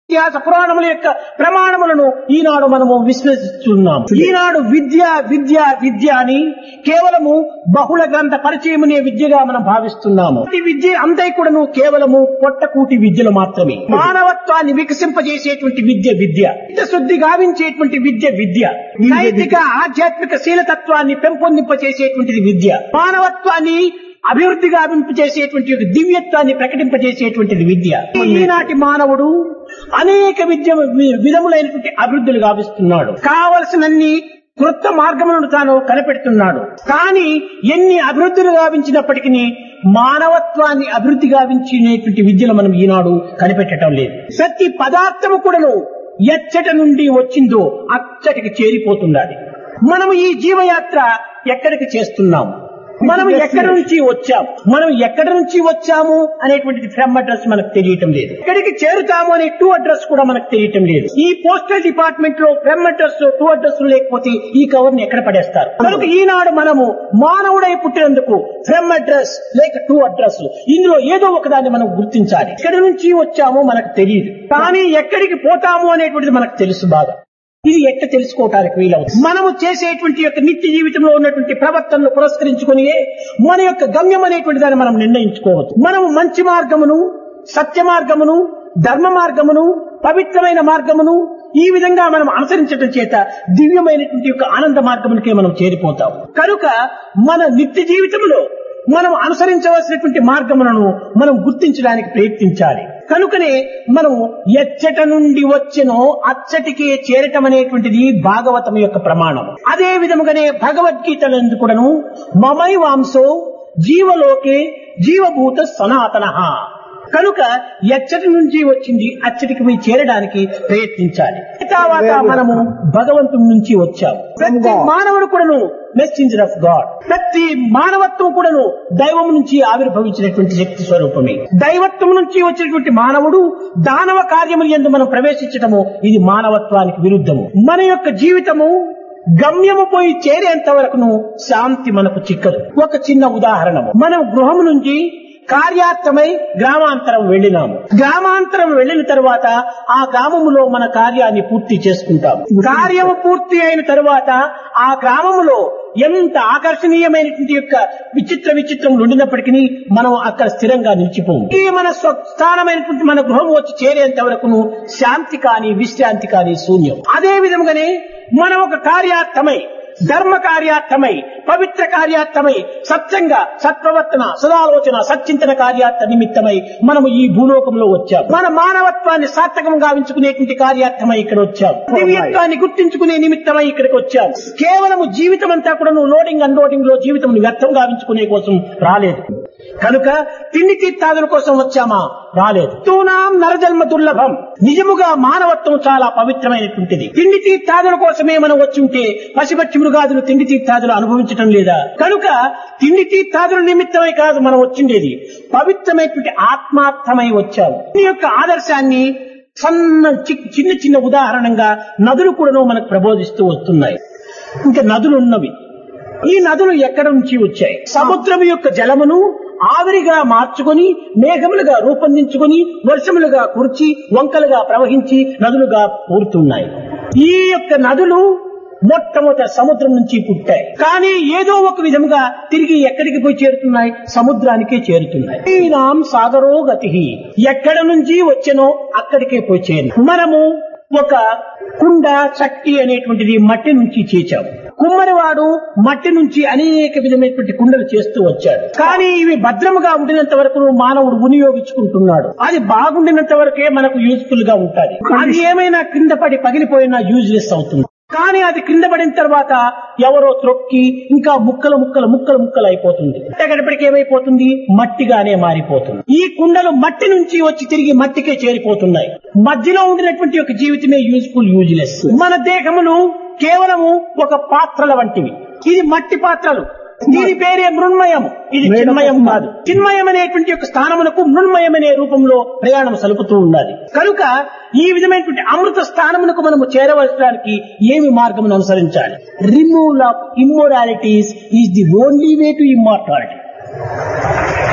ఇతిహాస పురాణముల యొక్క ప్రమాణములను ఈనాడు మనము విశ్వసిస్తున్నాం ఈనాడు విద్య విద్య విద్య అని కేవలము బహుళ గ్రంథ పరిచయమునే విద్యగా మనం భావిస్తున్నాము ఈ విద్య అంతా కూడాను కేవలము పొట్టకూటి విద్యలు మాత్రమే మానవత్వాన్ని వికసింపజేసేటువంటి విద్య విద్య శుద్ధి గావించేటువంటి విద్య విద్య నైతిక ఆధ్యాత్మిక శీలతత్వాన్ని పెంపొందింపచేసేటువంటిది విద్య మానవత్వాన్ని అభివృద్ధి గావింపచేసేటువంటి ఒక దివ్యత్వాన్ని ప్రకటింపజేసేటువంటిది విద్య ఈనాటి మానవుడు అనేక విద్య విధములైనటువంటి అభివృద్ధులు గావిస్తున్నాడు కావలసినన్ని కృత మార్గములను తాను కనిపెడుతున్నాడు కానీ ఎన్ని అభివృద్ధులు గావించినప్పటికీ మానవత్వాన్ని అభివృద్ధి గావించినటువంటి విద్యలు మనం ఈనాడు కనిపెట్టడం లేదు ప్రతి పదార్థము కూడాను ఎచ్చట నుండి వచ్చిందో అచ్చటికి చేరిపోతున్నది మనము ఈ జీవయాత్ర ఎక్కడికి చేస్తున్నాము మనం ఎక్కడి నుంచి వచ్చాం మనం ఎక్కడి నుంచి వచ్చాము అనేటువంటిది ఫ్రమ్ అడ్రస్ మనకు తెలియటం లేదు ఎక్కడికి చేరుతాము అనే టూ అడ్రస్ కూడా మనకు తెలియటం లేదు ఈ పోస్టల్ డిపార్ట్మెంట్ లో ఫ్రమ్ అడ్రస్ టూ అడ్రస్ లేకపోతే ఈ కవర్ ని ఎక్కడ పడేస్తారు కనుక ఈనాడు మనము మానవుడై పుట్టినందుకు ఫ్రమ్ అడ్రస్ లేక టూ అడ్రస్ ఇందులో ఏదో ఒకదాన్ని మనం గుర్తించాలి ఎక్కడి నుంచి వచ్చామో మనకు తెలియదు కానీ ఎక్కడికి పోతాము అనేటువంటిది మనకు తెలుసు బాగా ఇది ఎట్ట తెలుసుకోవటానికి వీలవుతుంది మనము చేసేటువంటి యొక్క నిత్య జీవితంలో ఉన్నటువంటి ప్రవర్తనను పురస్కరించుకుని మన యొక్క గమ్యం అనేటువంటి దాన్ని మనం నిర్ణయించుకోవచ్చు మనము మంచి మార్గమును సత్య మార్గమును ధర్మ మార్గమును పవిత్రమైన మార్గమును ఈ విధంగా మనం అనుసరించడం చేత దివ్యమైనటువంటి యొక్క ఆనంద మార్గమునికే మనం చేరిపోతాం కనుక మన నిత్య జీవితంలో మనం అనుసరించవలసినటువంటి మార్గములను మనం గుర్తించడానికి ప్రయత్నించాలి కనుకనే మనం ఎచ్చట నుండి వచ్చినో అచ్చటికే చేరటం అనేటువంటిది భాగవతం యొక్క ప్రమాణం అదే విధముగానే భగవద్గీతలందు కూడాను మమై వాంసో జీవలోకే జీవభూత సనాతన కనుక ఎచ్చటి నుంచి వచ్చింది అచ్చటికి పోయి చేరడానికి ప్రయత్నించాలి తర్వాత మనము భగవంతుడి నుంచి వచ్చాము ప్రతి మానవుడు కూడాను మెస్సెంజర్ ఆఫ్ గాడ్ ప్రతి మానవత్వం కూడాను దైవం నుంచి ఆవిర్భవించినటువంటి శక్తి స్వరూపమే దైవత్వం నుంచి వచ్చినటువంటి మానవుడు దానవ కార్యములు ఎందు మనం ప్రవేశించటము ఇది మానవత్వానికి విరుద్ధము మన యొక్క జీవితము గమ్యము పోయి చేరేంత వరకును శాంతి మనకు చిక్కదు ఒక చిన్న ఉదాహరణ మనం గృహం నుంచి కార్యార్థమై గ్రామాంతరం వెళ్ళినాము గ్రామాంతరం వెళ్ళిన తర్వాత ఆ గ్రామములో మన కార్యాన్ని పూర్తి చేసుకుంటాం కార్యము పూర్తి అయిన తర్వాత ఆ గ్రామములో ఎంత ఆకర్షణీయమైనటువంటి యొక్క విచిత్ర విచిత్రములు ఉండినప్పటికీ మనం అక్కడ స్థిరంగా నిలిచిపోము ఈ మన స్వస్థానమైనటువంటి మన గృహం వచ్చి చేరేంత వరకును శాంతి కానీ విశ్రాంతి కానీ శూన్యం అదే విధముగానే మనం ఒక కార్యార్థమై ధర్మ కార్యార్థమై పవిత్ర కార్యార్థమై సత్యంగా సత్ప్రవర్తన సదాలోచన సచ్చింతన కార్యార్థ నిమిత్తమై మనము ఈ భూలోకంలో వచ్చాం మన మానవత్వాన్ని సార్థకం గావించుకునేటువంటి కార్యార్థమై ఇక్కడ వచ్చాం దివ్యత్వాన్ని గుర్తించుకునే నిమిత్తమై ఇక్కడికి వచ్చాం కేవలము జీవితం అంతా కూడా నువ్వు లోడింగ్ అన్లోడింగ్ లో జీవితం వ్యర్థం గావించుకునే కోసం రాలేదు కనుక తిండి తీర్థాదుల కోసం వచ్చామా రాలేదు తూనాం నరజన్మ దుర్లభం నిజముగా మానవత్వం చాలా పవిత్రమైనటువంటిది తిండి తీర్థాదుల కోసమే మనం వచ్చి ఉంటే పసిపచ్చి మృగాదులు తిండి తీర్థాదులు అనుభవించటం లేదా కనుక తిండి తీర్థాదుల నిమిత్తమై కాదు మనం వచ్చిండేది పవిత్రమైనటువంటి ఆత్మార్థమై వచ్చాము ఈ యొక్క ఆదర్శాన్ని సన్న చి- చిన్న చిన్న ఉదాహరణంగా నదులు కూడాను మనకు ప్రబోధిస్తూ వస్తున్నాయి ఇంకా నదులు ఉన్నవి ఈ నదులు ఎక్కడ నుంచి వచ్చాయి సముద్రం యొక్క జలమును ఆవిరిగా మార్చుకొని మేఘములుగా రూపొందించుకొని వర్షములుగా కుర్చి వంకలుగా ప్రవహించి నదులుగా పూరుతున్నాయి ఈ యొక్క నదులు మొట్టమొదట సముద్రం నుంచి పుట్టాయి కానీ ఏదో ఒక విధముగా తిరిగి ఎక్కడికి పోయి చేరుతున్నాయి సముద్రానికే చేరుతున్నాయి ఈనాం సాగరో గతి ఎక్కడ నుంచి వచ్చెనో అక్కడికే పోయి చేరు మనము ఒక కుండ చట్టి అనేటువంటిది మట్టి నుంచి చేచాము కుమ్మరివాడు మట్టి నుంచి అనేక విధమైనటువంటి కుండలు చేస్తూ వచ్చాడు కానీ ఇవి భద్రముగా ఉండినంత వరకు మానవుడు వినియోగించుకుంటున్నాడు అది బాగుండినంత వరకే మనకు యూజ్ఫుల్ గా ఉంటుంది అది ఏమైనా కింద పడి పగిలిపోయినా యూజ్లెస్ అవుతుంది కానీ అది కింద పడిన తర్వాత ఎవరో త్రొక్కి ఇంకా ముక్కలు ముక్కలు ముక్కలు ముక్కలు అయిపోతుంది ఎక్కడికి ఏమైపోతుంది మట్టిగానే మారిపోతుంది ఈ కుండలు మట్టి నుంచి వచ్చి తిరిగి మట్టికే చేరిపోతున్నాయి మధ్యలో ఉండినటువంటి ఒక జీవితమే యూజ్ఫుల్ యూజ్లెస్ మన దేహములు కేవలము ఒక పాత్రల వంటివి ఇది మట్టి పాత్రలు దీని పేరే మృణ్మయం ఇది చిన్మయం కాదు చిన్మయం అనేటువంటి యొక్క స్థానమునకు మృణ్మయం అనే రూపంలో ప్రయాణం సలుపుతూ ఉండాలి కనుక ఈ విధమైనటువంటి అమృత స్థానమునకు మనము చేరవలసడానికి ఏమి మార్గమును అనుసరించాలి removal of immoralities is the only way to immortality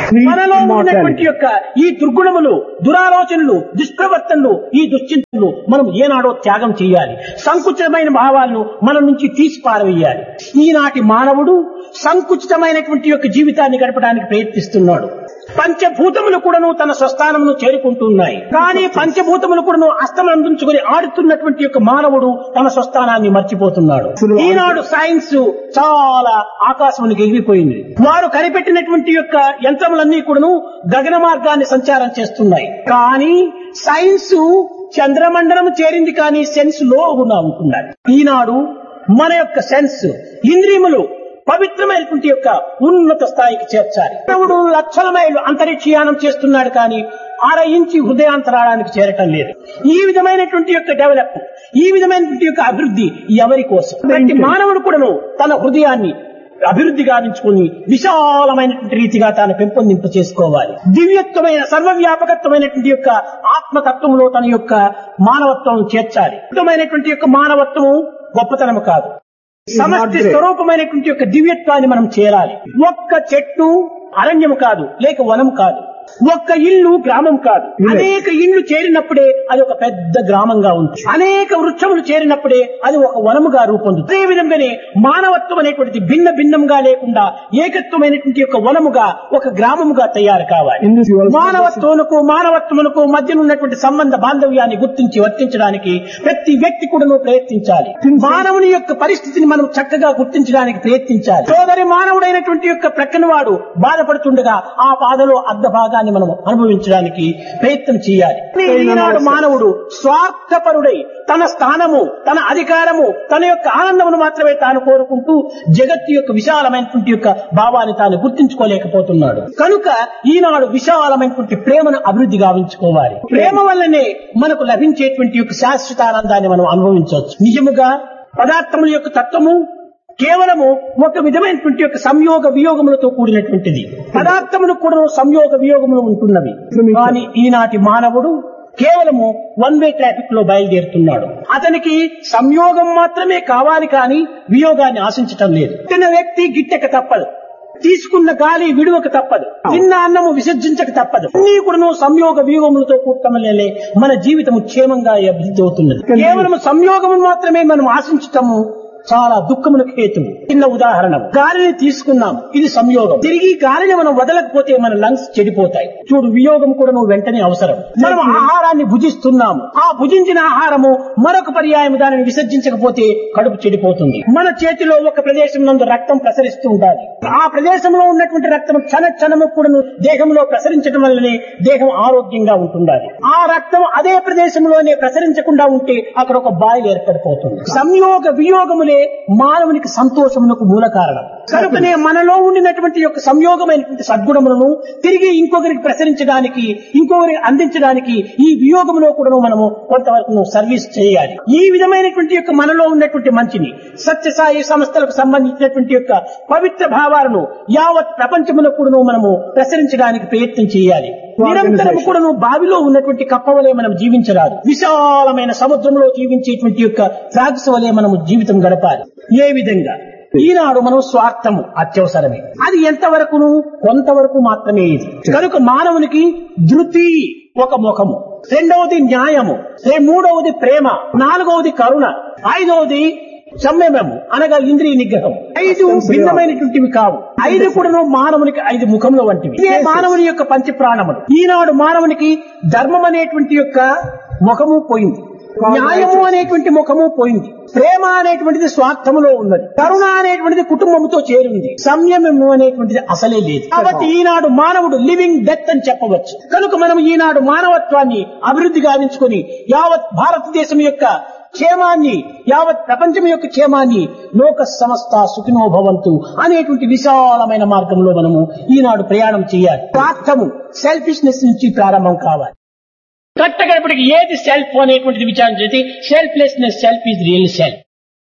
Three మనలో ఉన్నటువంటి immortality. యొక్క ఈ దుర్గుణములు దురాలోచనలు దుష్ప్రవర్తనలు ఈ దుశ్చింతలు మనం ఏనాడో త్యాగం చేయాలి సంకుచితమైన భావాలను మన నుంచి తీసి పారవేయాలి ఈనాటి మానవుడు సంకుచితమైనటువంటి యొక్క జీవితాన్ని గడపడానికి ప్రయత్నిస్తున్నాడు పంచభూతములు కూడాను తన స్వస్థానమును చేరుకుంటున్నాయి కానీ పంచభూతములు కూడాను అస్తమందించుకుని ఆడుతున్నటువంటి యొక్క మానవుడు తన స్వస్థానాన్ని మర్చిపోతున్నాడు ఈనాడు సైన్స్ చాలా ఆకాశమునికి ఎగిరిపోయింది వారు కనిపెట్టినటువంటి యొక్క యంత్రములన్నీ కూడాను గగన మార్గాన్ని సంచారం చేస్తున్నాయి కానీ సైన్స్ చంద్రమండలం చేరింది కానీ సెన్స్ లో కూడా ఉంటున్నారు ఈనాడు మన యొక్క సెన్స్ ఇంద్రియములు పవిత్రమైనటువంటి యొక్క ఉన్నత స్థాయికి చేర్చాలి దేవుడు లక్షల మైళ్ళు అంతరిక్షయానం చేస్తున్నాడు కానీ అర ఇంచి హృదయాంతరాళానికి చేరటం లేదు ఈ విధమైనటువంటి యొక్క డెవలప్ ఈ విధమైనటువంటి యొక్క అభివృద్ధి ఎవరి కోసం ప్రతి మానవుడు కూడాను తన హృదయాన్ని అభివృద్ధి గావించుకుని విశాలమైనటువంటి రీతిగా తాను పెంపొందింప చేసుకోవాలి దివ్యత్వమైన సర్వవ్యాపకత్వమైనటువంటి యొక్క ఆత్మతత్వంలో తన యొక్క మానవత్వం చేర్చాలి అద్భుతమైనటువంటి యొక్క మానవత్వం గొప్పతనం కాదు సమష్టి స్వరూపమైనటువంటి యొక్క దివ్యత్వాన్ని మనం చేరాలి ఒక్క చెట్టు అరణ్యం కాదు లేక వనం కాదు ఒక్క ఇల్లు గ్రామం కాదు అనేక ఇళ్ళు చేరినప్పుడే అది ఒక పెద్ద గ్రామంగా ఉంది అనేక వృక్షములు చేరినప్పుడే అది ఒక వనముగా రూపొందుతుంది అదే విధంగానే మానవత్వం అనేటువంటిది భిన్న భిన్నంగా లేకుండా ఏకత్వమైనటువంటి యొక్క వనముగా ఒక గ్రామముగా తయారు కావాలి In this you also మానవత్వమునకు మానవత్వమునకు మధ్య ఉన్నటువంటి సంబంధ బాంధవ్యాన్ని గుర్తించి వర్తించడానికి ప్రతి వ్యక్తి కూడాను ప్రయత్నించాలి మానవుని యొక్క పరిస్థితిని మనం చక్కగా గుర్తించడానికి ప్రయత్నించాలి సోదరి మానవుడైనటువంటి యొక్క ప్రక్కన వాడు బాధపడుతుండగా ఆ బాధలో అర్ధ భాగాన్ని మనం అనుభవించడానికి ప్రయత్నం చేయాలి ఈనాడు మానవుడు స్వార్థపరుడై తన స్థానము తన అధికారము తన యొక్క ఆనందమును మాత్రమే తాను కోరుకుంటూ జగత్తు యొక్క విశాలమైనటువంటి యొక్క భావాన్ని తాను గుర్తించుకోలేకపోతున్నాడు కనుక ఈనాడు విశాలమైనటువంటి ప్రేమను అభివృద్ధి గావించుకోవాలి ప్రేమ వల్లనే మనకు లభించేటువంటి యొక్క శాశ్వత ఆనందాన్ని మనం అనుభవించవచ్చు నిజముగా పదార్థముల యొక్క తత్వము కేవలము ఒక విధమైనటువంటి యొక్క సంయోగ వియోగములతో కూడినటువంటిది పదార్థములు కూడా సంయోగ వియోగములు ఉంటున్నవి కానీ ఈనాటి మానవుడు కేవలము వన్ వే ట్రాఫిక్ లో బయలుదేరుతున్నాడు అతనికి సంయోగం మాత్రమే కావాలి కానీ వియోగాన్ని ఆశించటం లేదు తిన్న వ్యక్తి గిట్టక తప్పదు తీసుకున్న గాలి విడువక తప్పదు తిన్న అన్నము విసర్జించక తప్పదు అన్ని కూడా సంయోగ వ్యూహములతో కూడటంలే మన జీవితము క్షేమంగా అభివృద్ధి అవుతున్నది కేవలం సంయోగము మాత్రమే మనం ఆశించటము చాలా దుఃఖములకు హేతువు చిన్న ఉదాహరణ గాలిని తీసుకున్నాం ఇది సంయోగం తిరిగి గాలిని మనం వదలకపోతే మన లంగ్స్ చెడిపోతాయి చూడు వియోగం కూడా నువ్వు వెంటనే అవసరం మనం ఆహారాన్ని భుజిస్తున్నాము ఆ భుజించిన ఆహారము మరొక పర్యాయం దానిని విసర్జించకపోతే కడుపు చెడిపోతుంది మన చేతిలో ఒక ప్రదేశం నందు రక్తం ప్రసరిస్తూ ఉండాలి ఆ ప్రదేశంలో ఉన్నటువంటి రక్తం క్షణ క్షణము కూడా దేహంలో ప్రసరించడం వల్లనే దేహం ఆరోగ్యంగా ఉంటుండాలి ఆ రక్తం అదే ప్రదేశంలోనే ప్రసరించకుండా ఉంటే అక్కడ ఒక బాయిల్ ఏర్పడిపోతుంది సంయోగ వియోగములే మానవునికి సంతోషమునకు మూల కారణం కనుకనే మనలో ఉండినటువంటి యొక్క సంయోగమైనటువంటి సద్గుణములను తిరిగి ఇంకొకరికి ప్రసరించడానికి ఇంకొకరికి అందించడానికి ఈ వియోగములో కూడా మనము కొంతవరకు సర్వీస్ చేయాలి ఈ విధమైనటువంటి యొక్క మనలో ఉన్నటువంటి మంచిని సత్యసాయి సంస్థలకు సంబంధించినటువంటి యొక్క పవిత్ర భావాలను యావత్ ప్రపంచములో కూడా మనము ప్రసరించడానికి ప్రయత్నం చేయాలి నిరంతరం కూడా బావిలో ఉన్నటువంటి కప్పవలే మనం జీవించరాదు విశాలమైన సముద్రంలో జీవించేటువంటి యొక్క ఫ్రాగ్స్ వలె మనము జీవితం గడపాలి ఏ విధంగా ఈనాడు మనం స్వార్థము అత్యవసరమే అది ఎంతవరకును కొంతవరకు మాత్రమే ఇది కనుక మానవునికి ధృతి ఒక ముఖము రెండవది న్యాయము రే- మూడవది ప్రేమ నాలుగవది కరుణ ఐదవది సంయమము అనగా ఇంద్రియ నిగ్రహం ఐదు భిన్నమైనటువంటివి కావు ఐదు కూడా మానవునికి ఐదు ముఖముల వంటివి ఇదే మానవుని యొక్క పంచప్రాణములు ఈనాడు మానవునికి ధర్మం అనేటువంటి యొక్క ముఖము పోయింది న్యాయము అనేటువంటి ముఖము పోయింది ప్రేమ అనేటువంటిది స్వార్థములో ఉన్నది కరుణ అనేటువంటిది కుటుంబముతో చేరింది సంయమము అనేటువంటిది అసలే లేదు కాబట్టి ఈనాడు మానవుడు లివింగ్ డెత్ అని చెప్పవచ్చు కనుక మనం ఈనాడు మానవత్వాన్ని అభివృద్ధి గావించుకొని యావత్ భారతదేశం యొక్క క్షేమాన్ని యావత్ ప్రపంచం యొక్క క్షేమాన్ని లోక సమస్త సుఖినో భవంతు అనేటువంటి విశాలమైన మార్గంలో మనము ఈనాడు ప్రయాణం చేయాలి స్వార్థము సెల్ఫిష్నెస్ నుంచి ప్రారంభం కావాలి కట్టగడపటికి ఏది సెల్ఫ్ అనేటువంటిది విచారణ చేసి selflessness self is real self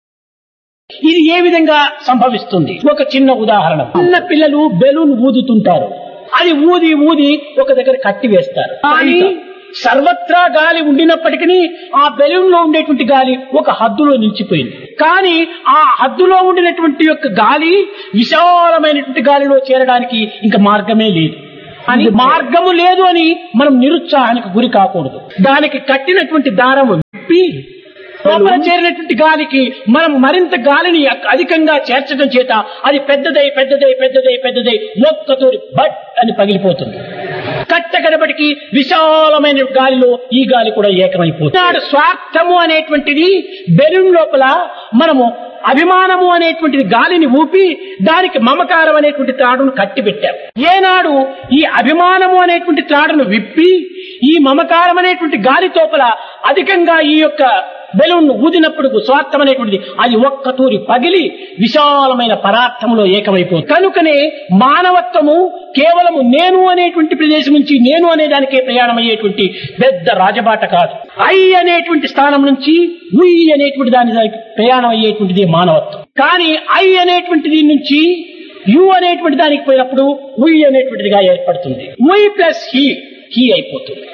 ఇది ఏ విధంగా సంభవిస్తుంది ఒక చిన్న ఉదాహరణ చిన్న పిల్లలు బెలూన్ ఊదుతుంటారు అది ఊది ఊది ఒక దగ్గర కట్టి వేస్తారు కానీ సర్వత్రా గాలి ఉండినప్పటికీ ఆ బెలూన్ లో ఉండేటువంటి గాలి ఒక హద్దులో నిలిచిపోయింది కానీ ఆ హద్దులో ఉండినటువంటి యొక్క గాలి విశాలమైనటువంటి గాలిలో చేరడానికి ఇంకా మార్గమే లేదు అని మార్గము లేదు అని మనం నిరుత్సాహానికి గురి కాకూడదు దానికి కట్టినటువంటి దారము విప్పి లోపల చేరినటువంటి గాలికి మనం మరింత గాలిని అక్- అధికంగా చేర్చడం చేత అది పెద్దదై పెద్దదై పెద్దదై పెద్దదై ఒక్కతోరి బట్ అని పగిలిపోతుంది కట్టగడబడికి విశాలమైన గాలిలో ఈ గాలి కూడా ఏకమైపోతుంది ఈనాడు స్వార్థము అనేటువంటిది బెలూన్ లోపల మనము అభిమానము అనేటువంటిది గాలిని ఊపి దానికి మమకారం అనేటువంటి త్రాడును కట్టిపెట్టాం ఏనాడు ఈ అభిమానము అనేటువంటి త్రాడును విప్పి ఈ మమకారం అనేటువంటి గాలి తోపల అధికంగా ఈ యొక్క బెలూన్ ఊదినప్పుడు స్వార్థం అనేటువంటిది అది ఒక్క తూరి పగిలి విశాలమైన పరార్థములో ఏకమైపోతుంది కనుకనే మానవత్వము కేవలము నేను అనేటువంటి ప్రదేశం నుంచి నేను అనే దానికే ప్రయాణం అయ్యేటువంటి పెద్ద రాజబాట కాదు ఐ అనేటువంటి స్థానం నుంచి ఉయ్ అనేటువంటి దాని దానికి ప్రయాణం అయ్యేటువంటిది మానవత్వం కానీ ఐ అనేటువంటి దీని నుంచి యు అనేటువంటి దానికి పోయినప్పుడు ఉయ్ అనేటువంటిదిగా ఏర్పడుతుంది ఉయ్ ప్లస్ హీ హీ అయిపోతుంది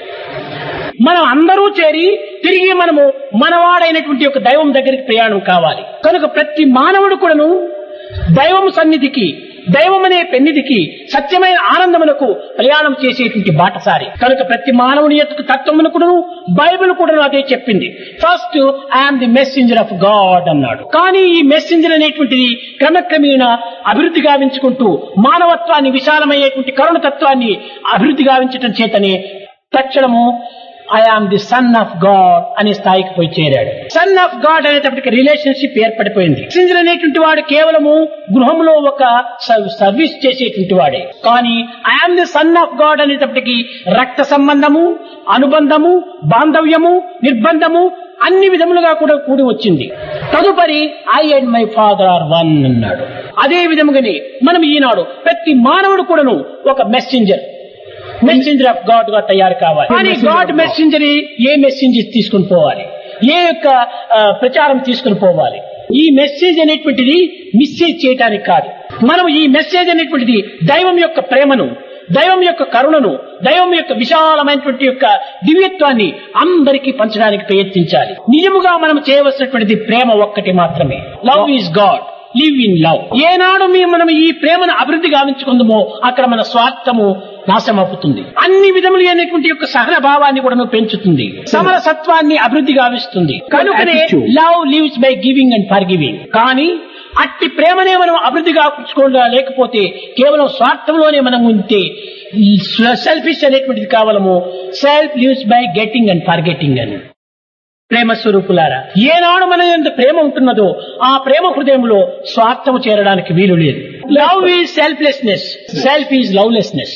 మనం అందరూ చేరి తిరిగి మనము మనవాడైనటువంటి ఒక దైవం దగ్గరికి ప్రయాణం కావాలి కనుక ప్రతి మానవుడు కూడాను దైవం సన్నిధికి దైవం అనే పెన్నిధికి సత్యమైన ఆనందమునకు ప్రయాణం చేసేటువంటి బాటసారి కనుక ప్రతి మానవుని యొక్క తత్వమును కూడా బైబిల్ కూడా అదే చెప్పింది first I am the messenger of God అన్నాడు కానీ ఈ మెసెంజర్ అనేటువంటిది క్రమక్రమేణ అభివృద్ధి గావించుకుంటూ మానవత్వాన్ని విశాలమయ్యేటువంటి కరుణతత్వాన్ని అభివృద్ధి గావించటం చేతనే తక్షణము I am the son of God అనే స్థాయికి పోయి చేరాడు సన్ ఆఫ్ గాడ్ అనేటప్పటికి రిలేషన్షిప్ ఏర్పడిపోయింది మెసెంజర్ అనేటువంటి వాడు కేవలము గృహంలో ఒక సర్వ్- సర్వీస్ చేసేటువంటి వాడే కానీ I am the son of God అనేటప్పటికి రక్త సంబంధము అనుబంధము బాంధవ్యము నిర్బంధము అన్ని విధములుగా కూడా కూడి వచ్చింది తదుపరి I and my father are one అన్నాడు అదే విధముగానే మనం ఈనాడు ప్రతి మానవుడు కూడాను ఒక మెసెంజర్ మెసెంజర్ ఆఫ్ గాడ్ గా తయారు కావాలి కానీ గాడ్ మెసెంజర్ ఏ మెసెంజర్ తీసుకుని పోవాలి ఏ యొక్క ఆ, ప్రచారం తీసుకుని పోవాలి ఈ మెసేజ్ అనేటువంటిది మిస్సేజ్ చేయటానికి కాదు మనం ఈ మెసేజ్ అనేటువంటిది దైవం యొక్క ప్రేమను దైవం యొక్క కరుణను దైవం యొక్క విశాలమైనటువంటి యొక్క దివ్యత్వాన్ని అందరికీ పంచడానికి ప్రయత్నించాలి నిజముగా మనం చేయవలసినటువంటిది ప్రేమ ఒక్కటి మాత్రమే love is God live in love ఏనాడు మేము మనం ఈ ప్రేమను అభివృద్ధి గావించుకుందామో అక్కడ మన స్వార్థము నాశమవుతుంది అన్ని విధములు అనేటువంటి యొక్క సహన భావాన్ని కూడా పెంచుతుంది సమరసత్వాన్ని అభివృద్ధి గావిస్తుంది కనుకనే love lives by giving and forgiving కానీ అట్టి ప్రేమనే మనం అభివృద్ధి కాకుండా లేకపోతే కేవలం స్వార్థంలోనే మనం ఉంటే సెల్ఫిష్ అనేటువంటిది కావలము self lives by getting and forgetting అని ప్రేమ స్వరూపులారా ఏనాడు మన ఎంత ప్రేమ ఉంటున్నదో ఆ ప్రేమ హృదయంలో స్వార్థము చేరడానికి వీలు లేదు love is selflessness self is lovelessness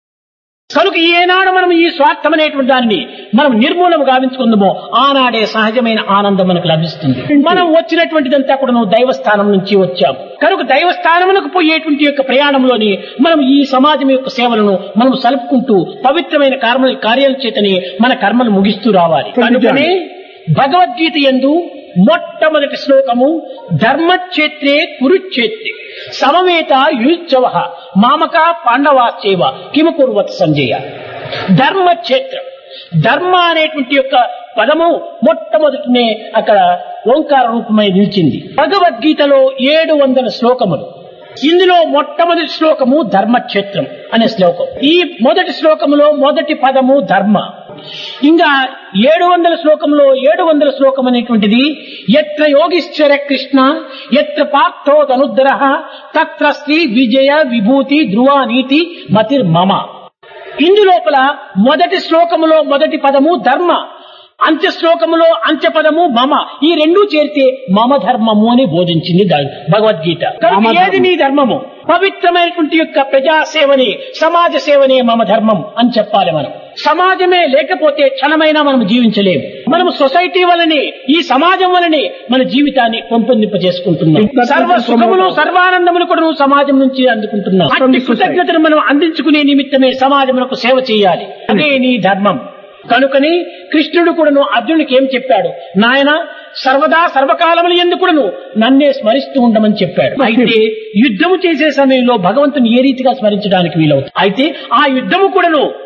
కనుక ఏనాడు మనం ఈ స్వార్థం అనేటువంటి దాన్ని మనం నిర్మూలన గావించుకుందామో ఆనాడే సహజమైన ఆనందం మనకు లభిస్తుంది మనం వచ్చినటువంటిదంతా కూడా నువ్వు దైవస్థానం నుంచి వచ్చాం కనుక దైవస్థానమునకు పోయేటువంటి యొక్క ప్రయాణంలోని మనం ఈ సమాజం యొక్క సేవలను మనం సలుపుకుంటూ పవిత్రమైన కర్మ కార్యాల చేతని మన కర్మలు ముగిస్తూ రావాలి కనుకనే భగవద్గీత ఎందు మొట్టమొదటి శ్లోకము ధర్మక్షేత్రే కురుక్షేత్రే సమవేత యుత్సవ మామక పాండవాచేవ కిమ కుర్వత్ సంజయ ధర్మక్షేత్రం ధర్మ అనేటువంటి యొక్క పదము మొట్టమొదటినే అక్కడ ఓంకార రూపమై నిలిచింది భగవద్గీతలో ఏడు వందల శ్లోకములు ఇందులో మొట్టమొదటి శ్లోకము ధర్మక్షేత్రం అనే శ్లోకం ఈ మొదటి శ్లోకములో మొదటి పదము ధర్మ ఇంకా ఏడు వందల శ్లోకంలో ఏడు వందల శ్లోకం అనేటువంటిది ఎత్ర యోగిశ్వర కృష్ణ ఎత్ర పార్థో ధనుద్దర తత్ర శ్రీ విజయ విభూతి ధ్రువ నీతి మతిర్మమ ఇందులోపల మొదటి శ్లోకములో మొదటి పదము ధర్మ అంత్య శ్లోకములో అంత్య పదము మమ ఈ రెండూ చేరితే మమ ధర్మము అని బోధించింది ద- భగవద్గీత కనుక మమ ఏది నీ ధర్మము పవిత్రమైనటువంటి యొక్క ప్రజా సేవని సమాజ సేవనే మమ ధర్మం అని చెప్పాలి మనం సమాజమే లేకపోతే క్షణమైనా మనం జీవించలేము మనం సొసైటీ వలనే ఈ సమాజం వలనే మన జీవితాన్ని పెంపొందింప చేసుకుంటున్నాం సర్వ సుఖములు సర్వానందములు కూడా నువ్వు సమాజం నుంచి అందుకుంటున్నావు అట్టి కృతజ్ఞతను మనం అందించుకునే నిమిత్తమే సమాజములకు సేవ చేయాలి అదే నీ ధర్మం కనుకని కృష్ణుడు కూడాను అర్జునుడికి ఏం చెప్పాడు నాయన సర్వదా సర్వకాలములు ఎందుకును నన్నే స్మరిస్తూ ఉండమని చెప్పాడు అయితే యుద్ధము చేసే సమయంలో భగవంతుని ఏ రీతిగా స్మరించడానికి వీలవుతుంది అయితే ఆ యుద్ధము కూడాను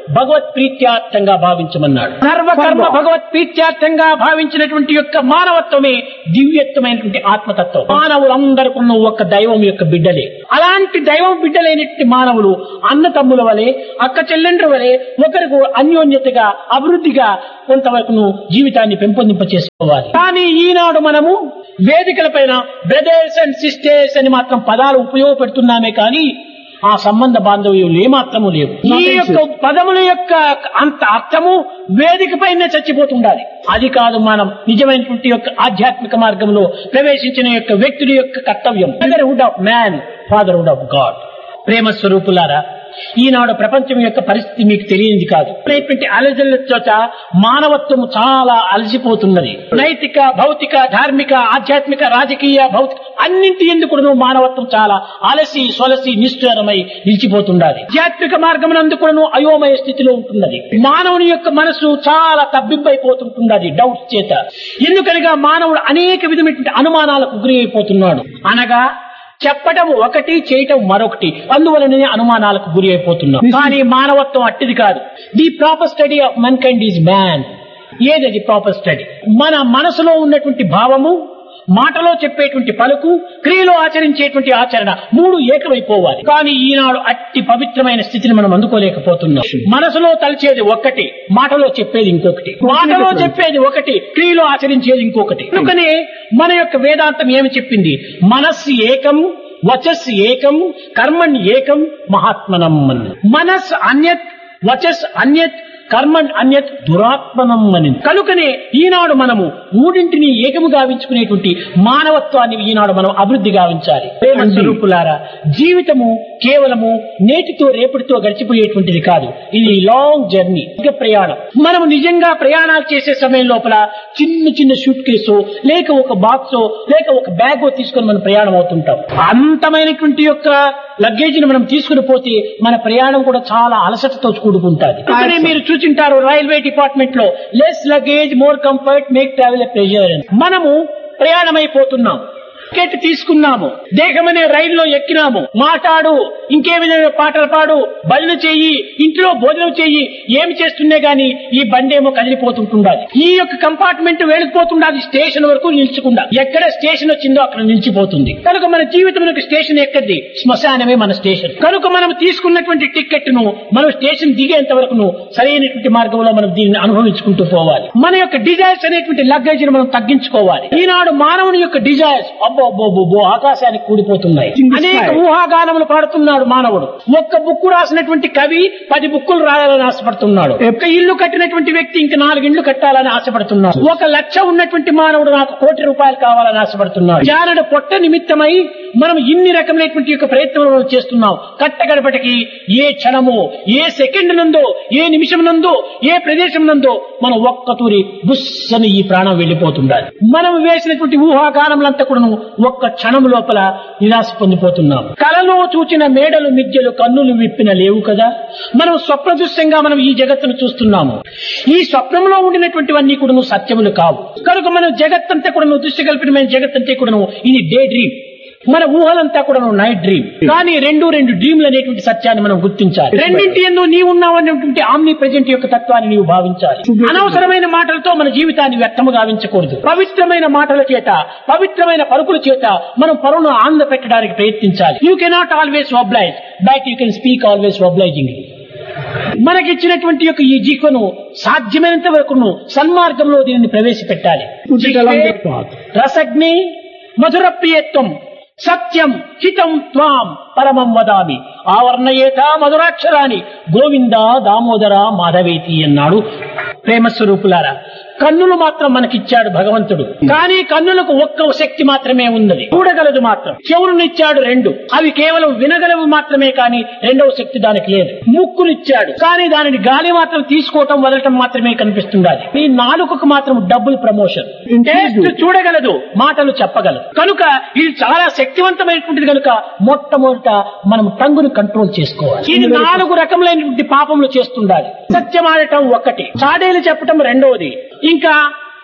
భగవత్ ప్రీత్యార్థంగా భావించమన్నాడు సర్వకర్మ భగవత్ ప్రీత్యార్థంగా భావించినటువంటి యొక్క మానవత్వమే దివ్యత్వమైనటువంటి ఆత్మతత్వం మానవులందరికీ ఉన్న ఒక్క దైవం యొక్క బిడ్డలే అలాంటి దైవం బిడ్డలైనటువంటి మానవులు అన్న తమ్ముల వలె అక్క చెల్లెండ్ర వలె ఒకరికి అన్యోన్యతగా అభివృద్ధిగా కొంతవరకు జీవితాన్ని పెంపొందింప చేసుకోవాలి కానీ ఈనాడు మనము వేదికల పైన బ్రదర్స్ అండ్ సిస్టర్స్ అని మాత్రం పదాలు ఉపయోగపెడుతున్నామే కానీ ఆ సంబంధ బాంధవ్యులు ఏమాత్రము లేవు ఈ యొక్క పదముల యొక్క అంత అర్థము వేదిక పైన చచ్చిపోతుండాలి అది కాదు మనం నిజమైనటువంటి యొక్క ఆధ్యాత్మిక మార్గంలో ప్రవేశించిన యొక్క వ్యక్తుడి యొక్క కర్తవ్యం fatherhood of man fatherhood of God ప్రేమ స్వరూపులారా ఈనాడు ప్రపంచం యొక్క పరిస్థితి మీకు తెలియనిది కాదు అనేటువంటి అలజల చోట మానవత్వం చాలా అలసిపోతున్నది నైతిక భౌతిక ధార్మిక ఆధ్యాత్మిక రాజకీయ భౌతిక అన్నింటి ఎందుకు మానవత్వం చాలా అలసి సొలసి నిష్ఠూరమై నిలిచిపోతుండాలి ఆధ్యాత్మిక మార్గమునందుకును అయోమయ స్థితిలో ఉంటున్నది మానవుని యొక్క మనసు చాలా తబ్బిబ్బైపోతుంటున్నది డౌట్స్ చేత ఎందుకనగా మానవుడు అనేక విధమైనటువంటి అనుమానాలకు గురి అయిపోతున్నాడు అనగా చెప్పటం ఒకటి చేయటం మరొకటి అందువలననే అనుమానాలకు గురి అయిపోతున్నాం కానీ మానవత్వం అట్టిది కాదు the proper study of mankind is man ఏదది ప్రాపర్ స్టడీ మన మనసులో ఉన్నటువంటి భావము మాటలో చెప్పేటువంటి పలుకు క్రియలో ఆచరించేటువంటి ఆచరణ మూడు ఏకమైపోవాలి కానీ ఈనాడు అట్టి పవిత్రమైన స్థితిని మనం అందుకోలేకపోతున్నాం మనసులో తలిచేది ఒక్కటి మాటలో చెప్పేది ఇంకొకటి మాటలో చెప్పేది ఒకటి క్రియలో ఆచరించేది ఇంకొకటి అందుకనే మన యొక్క వేదాంతం ఏమి చెప్పింది మనస్సు ఏకం వచస్సు ఏకం కర్మణ్ ఏకం మహాత్మనం అన్నది. మనస్సు అన్యత్ వచస్ అన్యత్ కర్మణ్ అన్యత్ దురాత్మనం అని కనుకనే ఈనాడు మనము మూడింటిని ఏకము గావించుకునేటువంటి మానవత్వాన్ని ఈనాడు మనం అభివృద్ధి గావించాలి ప్రేమ స్వరూపులారా జీవితము కేవలము నేటితో రేపటితో గడిచిపోయేటువంటిది కాదు ఇది లాంగ్ జర్నీ ఇక ప్రయాణం మనము నిజంగా ప్రయాణాలు చేసే సమయం లోపల చిన్న చిన్న షూట్ కేసు లేక ఒక బాక్సో లేక ఒక బ్యాగ్ తీసుకొని మనం ప్రయాణం అవుతుంటాం అంతమైనటువంటి యొక్క లగేజ్ మనం తీసుకుని పోతే మన ప్రయాణం కూడా చాలా అలసటతో కూడుకుంటుంది అందుకనే మీరు చూసింటారు రైల్వే డిపార్ట్మెంట్ లో less luggage more comfort make travel pleasure మనము ప్రయాణమైపోతున్నాం టికెట్ తీసుకున్నాము దేహమనే రైల్లో ఎక్కినాము మాట్లాడు ఇంకే విధంగా పాటలు పాడు బళ్ళు చెయ్యి ఇంట్లో భోజనం చెయ్యి ఏమి చేస్తున్నే గాని ఈ బండేమో కదిలిపోతుంటుండాలి ఈ యొక్క కంపార్ట్మెంట్ వెళ్ళిపోతుండాలి స్టేషన్ వరకు నిల్చకుండా ఎక్కడ స్టేషన్ వచ్చిందో అక్కడ నిలిచిపోతుంది కనుక మన జీవితంలో స్టేషన్ ఎక్కడిది శ్మశానమే మన స్టేషన్ కనుక మనం తీసుకున్నటువంటి టికెట్ ను మనం స్టేషన్ దిగేంత వరకు సరైనటువంటి మార్గంలో మనం దీన్ని అనుభవించుకుంటూ పోవాలి మన యొక్క డిజైర్స్ అనేటువంటి లగేజ్ మనం తగ్గించుకోవాలి ఈనాడు మానవుని యొక్క డిజైర్స్ అబ్బో అబ్బో అబ్బో, అబ్బో ఆకాశానికి కూడిపోతున్నాయి అనేక ఊహాగానములు పాడుతున్నాడు మానవుడు ఒక్క బుక్కు రాసినటువంటి కవి పది బుక్కులు రాయాలని ఆశపడుతున్నాడు ఒక్క ఇల్లు కట్టినటువంటి వ్యక్తి ఇంక నాలుగు ఇళ్లు కట్టాలని ఆశపడుతున్నాడు ఒక లక్ష ఉన్నటువంటి మానవుడు నాకు కోటి రూపాయలు కావాలని ఆశపడుతున్నాడు జానడు పొట్ట నిమిత్తమై మనం ఇన్ని రకమైనటువంటి యొక్క ప్రయత్నాలు మనం చేస్తున్నాం కట్టగడపటికి ఏ క్షణమో ఏ సెకండ్ నందో ఏ నిమిషం నందో ఏ ప్రదేశం నందో మనం ఒక్క తూరి బుస్సని ఈ ప్రాణం వెళ్లిపోతుండాలి మనం వేసినటువంటి ఊహాగానములంతా కూడా ఒక్క క్షణం లోపల నిరాశ పొందిపోతున్నాం కలలో చూచిన మేడలు మిద్యలు కన్నులు విప్పిన లేవు కదా మనం స్వప్న దృశ్యంగా మనం ఈ జగత్తును చూస్తున్నాము ఈ స్వప్నంలో ఉండినటువంటివన్నీ కూడా సత్యములు కావు కనుక మనం జగత్తంతా కూడా దృశ్య కల్పితమైన జగత్తంతా కూడా ఇది డే డ్రీమ్ మన ఊహలంతా కూడా నైట్ డ్రీమ్ కానీ రెండు రెండు డ్రీమ్లు అనేటువంటి సత్యాన్ని మనం గుర్తించాలి రెండింటి ఎందు నీవు ఉన్నావనేటువంటి ఆమ్ని ప్రజెంట్ యొక్క తత్వాన్ని నీవు భావించాలి అనవసరమైన మాటలతో మన జీవితాన్ని వ్యర్థము గావించకూడదు పవిత్రమైన మాటల చేత పవిత్రమైన పరుకుల చేత మనం పరును ఆనంద పెట్టడానికి ప్రయత్నించాలి you cannot always oblige but you can speak always obliging మనకిచ్చినటువంటి యొక్క ఈ జీవను సాధ్యమైనంత వరకు సన్మార్గంలో దీనిని ప్రవేశపెట్టాలి Put it along the path. రసగ్ని మధుర ప్రియత్వం సత్యం హితం త్వాం పరమం వదామి ఆవర్ణయేత మధురాక్షరాన్ని గోవింద దామోదర మాధవేతి అన్నాడు ప్రేమ స్వరూపులారా కన్నులు మాత్రం మనకిచ్చాడు భగవంతుడు కానీ కన్నులకు ఒక్క శక్తి మాత్రమే ఉన్నది చూడగలదు మాత్రం చెవులనిచ్చాడు రెండు అవి కేవలం వినగలవు మాత్రమే కానీ రెండవ శక్తి దానికి లేదు ముక్కునిచ్చాడు కానీ దానిని గాలి మాత్రం తీసుకోవటం వదలటం మాత్రమే కనిపిస్తుండాలి ఈ నాలుకకు మాత్రం డబ్బుల్ ప్రమోషన్ టేస్ట్ చూడగలదు మాటలు చెప్పగలదు కనుక ఇది చాలా శక్తివంతమైనటువంటిది కనుక మొట్టమొదట మనం టంగును కంట్రోల్ చేసుకోవాలి ఇది నాలుగు రకములైనటువంటి పాపములు చేస్తుండాలి సత్యమాడటం ఒకటి చాడేలు చెప్పటం రెండవది ఇంకా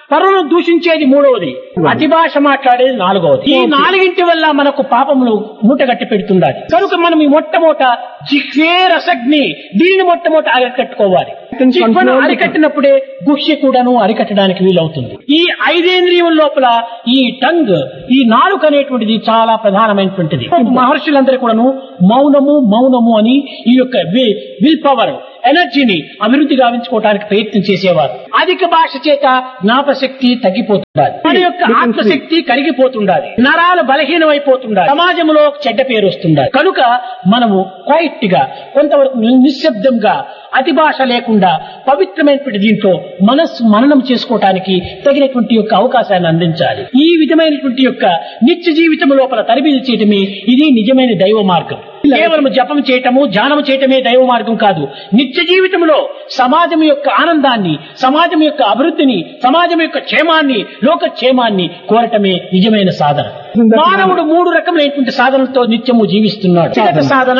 పరులను దూషించేది మూడవది అతి భాష మాట్లాడేది నాలుగవది ఈ నాలుగింటి వల్ల మనకు పాపములు మూటగట్టి పెడుతున్నది కనుక మనం ఈ మొట్టమొదట జిహ్వే రసగ్ని దీనిని మొట్టమొదట అరికట్టుకోవాలి జిహ్వను అరికట్టినప్పుడే గుహ్య కూడాను అరికట్టడానికి వీలవుతుంది ఈ ఐదేంద్రియం లోపల ఈ టంగ్ ఈ నాలుక అనేటువంటిది చాలా ప్రధానమైనటువంటిది మహర్షులందరూ కూడాను మౌనము మౌనము అని ఈ యొక్క విల్ పవర్ ఎనర్జీని అభివృద్ధి గావించుకోవడానికి ప్రయత్నం చేసేవారు అధిక భాష చేత జ్ఞాపశక్తి తగ్గిపోతుండాలి మన యొక్క ఆత్మశక్తి కరిగిపోతుండాలి నరాలు బలహీనమైపోతుండాలి సమాజంలో చెడ్డ పేరు వస్తుండాలి కనుక మనము క్వైట్ గా కొంతవరకు నిశ్శబ్దంగా అతి భాష లేకుండా పవిత్రమైనటువంటి దీంట్లో మనస్సు మననం చేసుకోవటానికి తగినటువంటి యొక్క అవకాశాన్ని అందించాలి ఈ విధమైనటువంటి యొక్క నిత్య జీవితం లోపల తరబిది చేయటమే ఇది నిజమైన దైవ మార్గం కేవలం జపం చేయటము ధ్యానం చేయటమే దైవ మార్గం కాదు నిత్య జీవితంలో సమాజం యొక్క ఆనందాన్ని సమాజం యొక్క అభివృద్ధిని సమాజం యొక్క క్షేమాన్ని లోక క్షేమాన్ని కోరటమే నిజమైన సాధన మానవుడు మూడు రకములైనటువంటి సాధనలతో నిత్యము జీవిస్తున్నాడు వ్యక్తిగత సాధన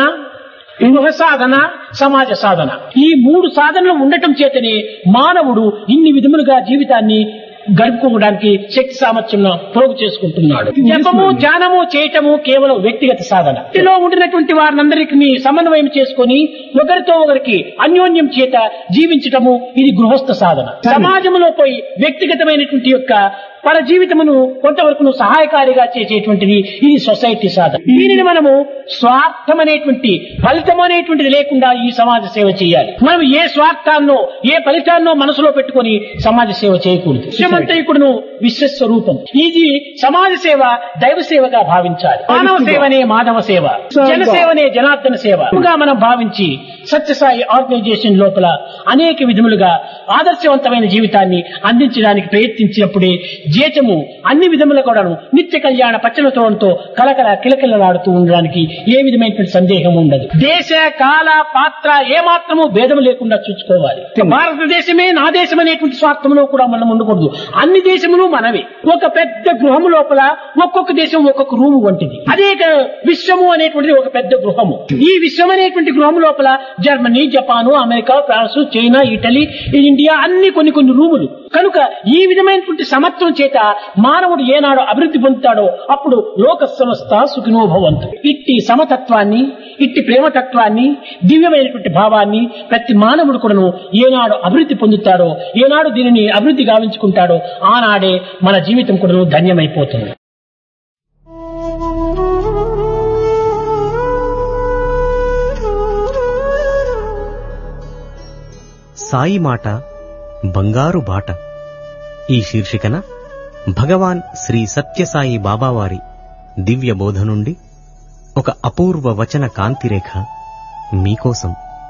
గృహ సాధన సమాజ సాధన ఈ మూడు సాధనలు ఉండటం చేతనే మానవుడు ఇన్ని విధములుగా జీవితాన్ని గడుపుకోవడానికి శక్తి సామర్థ్యం ప్రోగు చేసుకుంటున్నాడు జపము ధ్యానము చేయటము కేవలం వ్యక్తిగత సాధన ఇంటిలో ఉండినటువంటి వారినందరికీ సమన్వయం చేసుకుని ఒకరితో ఒకరికి అన్యోన్యం చేత జీవించటము ఇది గృహస్థ సాధన సమాజంలో పోయి వ్యక్తిగతమైనటువంటి యొక్క మన జీవితమును కొంతవరకు సహాయకారిగా చేసేటువంటిది ఇది సొసైటీ సాధన దీనిని మనము స్వార్థం అనేటువంటి ఫలితం అనేటువంటిది లేకుండా ఈ సమాజ సేవ చేయాలి మనం ఏ స్వార్థాన్నో ఏ ఫలితాన్నో మనసులో పెట్టుకొని సమాజ సేవ చేయకూడదు విశ్వమంతయుకుడును విశ్వస్వరూపం ఇది సమాజ సేవ దైవ సేవగా భావించాలి మానవ సేవనే మాధవ సేవ జనసేవనే జనార్దన సేవగా మనం భావించి సత్యసాయి ఆర్గనైజేషన్ లోపల అనేక విధములుగా ఆదర్శవంతమైన జీవితాన్ని అందించడానికి ప్రయత్నించినప్పుడే జీతము అన్ని విధముల కూడాను నిత్య కళ్యాణ పచ్చలతోడంతో కలకల కిలకిలలాడుతూ ఉండడానికి ఏ విధమైనటువంటి సందేహం ఉండదు దేశ కాల పాత్ర ఏ మాత్రము భేదము లేకుండా చూసుకోవాలి భారతదేశమే నా దేశం అనేటువంటి స్వార్థంలో కూడా మనం ఉండకూడదు అన్ని దేశములు మనవే ఒక పెద్ద గృహము లోపల ఒక్కొక్క దేశం ఒక్కొక్క రూము వంటిది అదే విశ్వము అనేటువంటిది ఒక పెద్ద గృహము ఈ విశ్వం అనేటువంటి గృహము లోపల Germany Japan America France China Italy India అన్ని కొన్ని కొన్ని రూములు కనుక ఈ విధమైనటువంటి సమత్వం చేత మానవుడు ఏనాడు అభివృద్ధి పొందుతాడో అప్పుడు లోక సంస్థ సుఖినోభవంతు ఇట్టి సమతత్వాన్ని ఇట్టి ప్రేమతత్వాన్ని దివ్యమైనటువంటి భావాన్ని ప్రతి మానవుడు కూడాను ఏనాడు అభివృద్ధి పొందుతాడో ఏనాడు దీనిని అభివృద్ధి గావించుకుంటాడో ఆనాడే మన జీవితం కూడాను ధన్యమైపోతుంది సాయి మాట బంగారు బాట ఈ శీర్షికన భగవాన్ శ్రీ సత్యసాయి బాబావారి దివ్య బోధ నుండి ఒక అపూర్వ వచన కాంతిరేఖ మీకోసం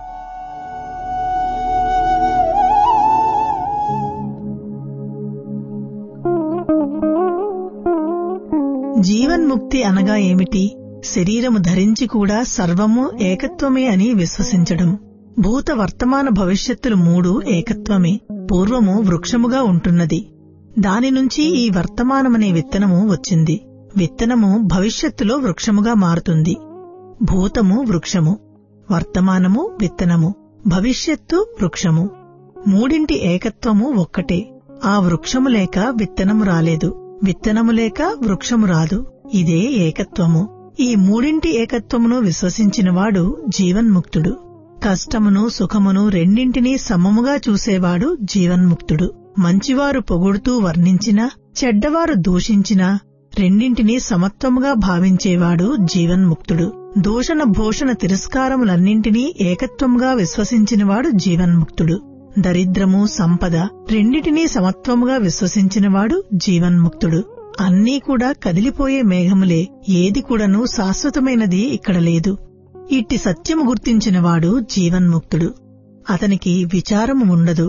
జీవన్ముక్తి అనగా ఏమిటి శరీరము ధరించి కూడా సర్వము ఏకత్వమే అని విశ్వసించడం భూత వర్తమాన భవిష్యత్తులు మూడు ఏకత్వమే పూర్వము వృక్షముగా ఉంటున్నది దాని నుంచి ఈ వర్తమానమనే విత్తనము వచ్చింది విత్తనము భవిష్యత్తులో వృక్షముగా మారుతుంది భూతము వృక్షము వర్తమానము విత్తనము భవిష్యత్తు వృక్షము మూడింటి ఏకత్వము ఒక్కటే ఆ వృక్షము లేక విత్తనము రాలేదు విత్తనము లేక వృక్షము రాదు ఇదే ఏకత్వము ఈ మూడింటి ఏకత్వమును విశ్వసించినవాడు జీవన్ముక్తుడు కష్టమును సుఖమును రెండింటినీ సమముగా చూసేవాడు జీవన్ముక్తుడు మంచివారు పొగుడుతూ వర్ణించినా చెడ్డవారు దూషించినా రెండింటినీ సమత్వముగా భావించేవాడు జీవన్ముక్తుడు దూషణ భూషణ తిరస్కారములన్నింటినీ ఏకత్వముగా విశ్వసించినవాడు జీవన్ముక్తుడు దరిద్రము సంపద రెండిటినీ సమత్వముగా విశ్వసించినవాడు జీవన్ముక్తుడు అన్నీ కూడా కదిలిపోయే మేఘములే ఏది కూడాను శాశ్వతమైనది ఇక్కడ లేదు ఇట్టి సత్యము గుర్తించినవాడు జీవన్ముక్తుడు అతనికి విచారము ఉండదు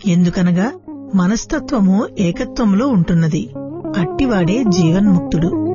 ఎందుకనగా మనస్తత్వము ఏకత్వములో ఉంటున్నది అట్టివాడే జీవన్ముక్తుడు